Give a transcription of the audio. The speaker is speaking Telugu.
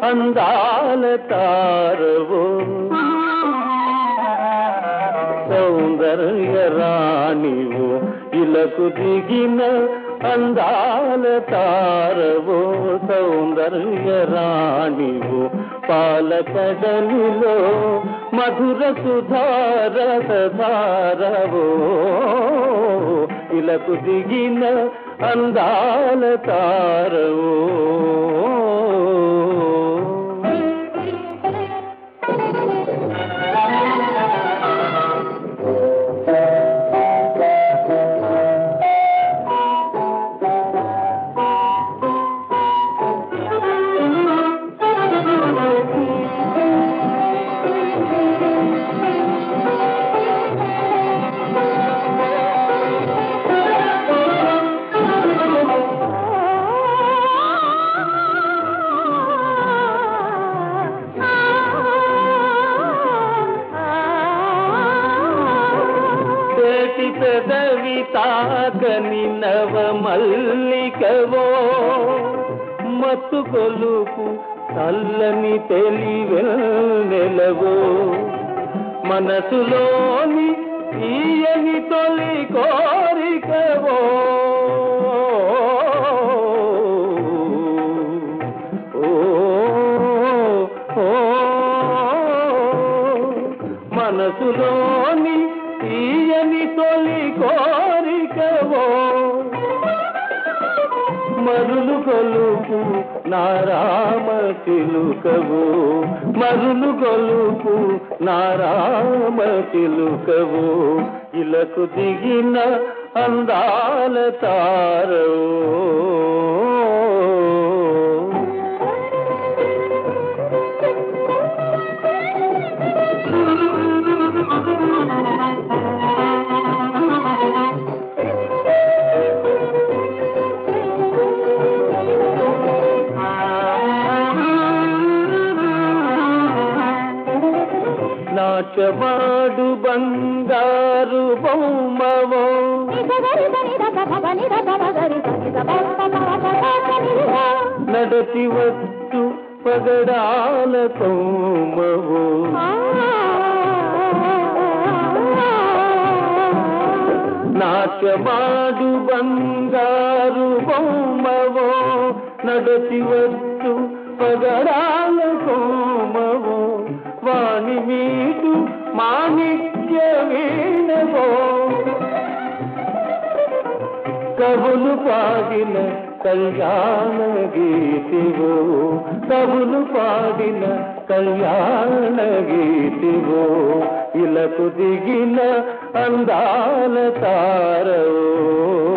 అందాల తారవో సౌందర్య రాణివో ఇలకు దిగిన అందాల తారవో సౌందర్య రాణివో పాలకడలిలో మధుర సుధారసధారవో ఇలకు దిగిన అందాల తారవో చేతి పెదవి తాకని నవ మల్లికవో మత్తు కొలుపు చల్లని తెలివెలవో మనసులోని తీయని తొలి కోరికవో ఓ ఓ మనసులోని తీయని తొలి కోరికవో మరులు కొలుపు నారామ చిలుకవు మరులు కొలుపు నారామ చిలుకవు ఇలకు దిగిన అందాల తారవు నాచమాడు బంగారు బొమ్మవో నడచి వచ్చు పగడాల కొమ్మవో నాట్యమాడు బంగారు బొమ్మవో నడచి వచ్చు పగడాల కోమవో వాణి మీటు మాణిక్య వీణవో కవులు పాడిన కళ్యాణ గీతివో కవులు పాడిన కళ్యాణ గీతివో ఇలకు దిగిన అందాల తారవో